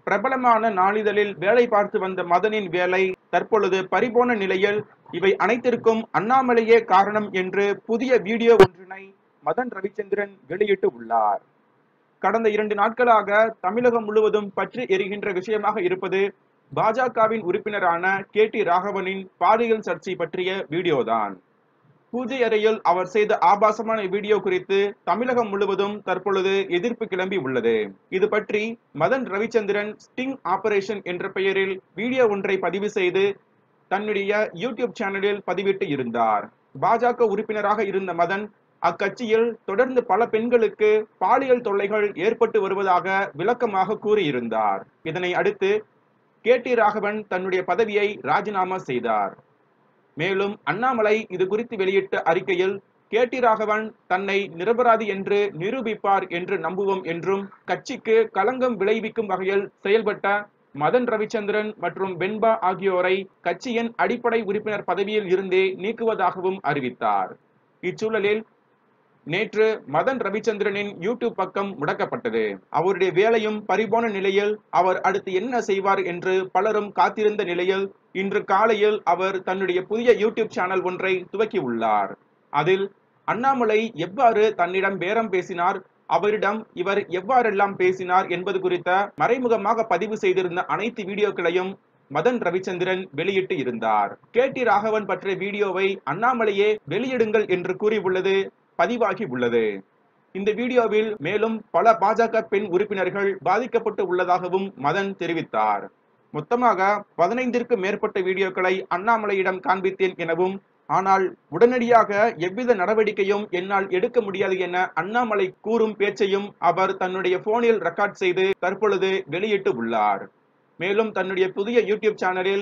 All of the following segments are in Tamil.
பிரபலமான நாளிதழில் வேலை பார்த்து வந்த மதனின் வேலை தற்பொழுது பறிபோன நிலையில் இவை அனைத்திற்கும் அண்ணாமலையே காரணம் என்று புதிய வீடியோ ஒன்றினை மதன் ரவிச்சந்திரன் வெளியிட்டு உள்ளார் கடந்த இரண்டு நாட்களாக தமிழகம் முழுவதும் பற்றி எரிகின்ற விஷயமாக இருப்பது பாஜகவின் உறுப்பினரான கே டி ராகவனின் பாலியல் சர்ச்சை பற்றிய வீடியோதான் பூஜை அறையில் அவர் செய்த ஆபாசமான வீடியோ குறித்து தமிழகம் முழுவதும் தற்பொழுது எதிர்ப்பு கிளம்பி உள்ளது இது பற்றி மதன் ரவிச்சந்திரன் ஸ்டிங் ஆபரேஷன் என்ற பெயரில் வீடியோ ஒன்றை பதிவு செய்து தன்னுடைய யூடியூப் சேனலில் பதிவிட்டு இருந்தார் பாஜக உறுப்பினராக இருந்த மதன் அக்கட்சியில் தொடர்ந்து பல பெண்களுக்கு பாலியல் தொல்லைகள் ஏற்பட்டு வருவதாக விளக்கமாக கூறியிருந்தார் இதனை அடுத்து கே டி ராகவன் தன்னுடைய பதவியை ராஜினாமா செய்தார் மேலும் அண்ணாமலை இது குறித்து வெளியிட்ட அறிக்கையில் கே டி ராகவன் தன்னை நிரபராதி என்று நிரூபிப்பார் என்று நம்புவோம் என்றும் கட்சிக்கு களங்கம் விளைவிக்கும் வகையில் செயல்பட்ட மதன் ரவிச்சந்திரன் மற்றும் வெண்பா ஆகியோரை கட்சியின் அடிப்படை உறுப்பினர் பதவியில் இருந்தே நீக்குவதாகவும் அறிவித்தார் இச்சூழலில் நேற்று மதன் ரவிச்சந்திரனின் யூடியூப் பக்கம் முடக்கப்பட்டது அவருடைய வேலையும் பறிபோன நிலையில் அவர் அடுத்து என்ன செய்வார் என்று பலரும் காத்திருந்த நிலையில் இன்று காலையில் அவர் தன்னுடைய புதிய யூடியூப் சேனல் ஒன்றை துவக்கி உள்ளார் அதில் அண்ணாமலை எவ்வாறு தன்னிடம் பேரம் பேசினார் அவரிடம் இவர் எவ்வாறெல்லாம் பேசினார் என்பது குறித்த மறைமுகமாக பதிவு செய்திருந்த அனைத்து வீடியோக்களையும் மதன் ரவிச்சந்திரன் வெளியிட்டு இருந்தார் கே டி ராகவன் பற்றிய வீடியோவை அண்ணாமலையே வெளியிடுங்கள் என்று கூறியுள்ளது பதிவாகி உள்ளது இந்த வீடியோவில் மேலும் பல பாஜக பெண் உறுப்பினர்கள் பாதிக்கப்பட்டு உள்ளதாகவும் மதன் தெரிவித்தார் மொத்தமாக பதினைந்திற்கு மேற்பட்ட வீடியோக்களை அண்ணாமலையிடம் காண்பித்தேன் எனவும் ஆனால் உடனடியாக எவ்வித நடவடிக்கையும் என்னால் எடுக்க முடியாது என அண்ணாமலை கூறும் பேச்சையும் அவர் தன்னுடைய போனில் ரெக்கார்ட் செய்து தற்பொழுது வெளியிட்டு உள்ளார் மேலும் தன்னுடைய புதிய யூடியூப் சேனலில்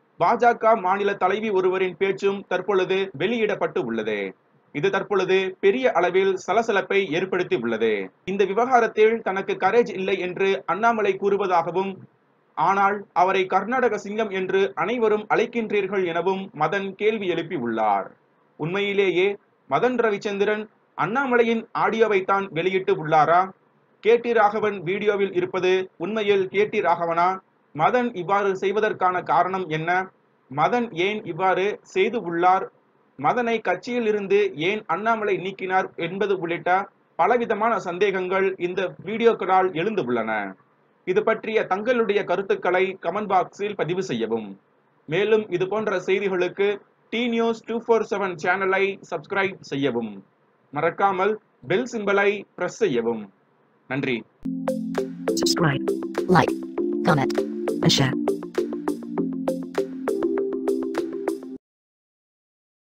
பாஜக மாநில தலைவி ஒருவரின் பேச்சும் தற்பொழுது வெளியிடப்பட்டு உள்ளது இது தற்பொழுது பெரிய அளவில் சலசலப்பை ஏற்படுத்தி உள்ளது இந்த விவகாரத்தில் தனக்கு கரேஜ் இல்லை என்று அண்ணாமலை கூறுவதாகவும் ஆனால் அவரை கர்நாடக சிங்கம் என்று அனைவரும் அழைக்கின்றீர்கள் எனவும் மதன் கேள்வி எழுப்பி உள்ளார் உண்மையிலேயே மதன் ரவிச்சந்திரன் அண்ணாமலையின் ஆடியோவைத்தான் வெளியிட்டு உள்ளாரா கே டி ராகவன் வீடியோவில் இருப்பது உண்மையில் கே டி ராகவனா மதன் இவ்வாறு செய்வதற்கான காரணம் என்ன மதன் ஏன் இவ்வாறு செய்து உள்ளார் மதனை கட்சியில் இருந்து ஏன் அண்ணாமலை நீக்கினார் என்பது உள்ளிட்ட பலவிதமான சந்தேகங்கள் இந்த வீடியோக்களால் எழுந்து உள்ளன இது பற்றிய தங்களுடைய கருத்துக்களை கமெண்ட் பாக்ஸில் பதிவு செய்யவும் மேலும் இது போன்ற செய்திகளுக்கு T news two four seven சேனலை சப்ஸ்கிரைப் செய்யவும் மறக்காமல் பெல் சிம்பலை பிரஸ் செய்யவும் நன்றி subscribe, like, comment, and share.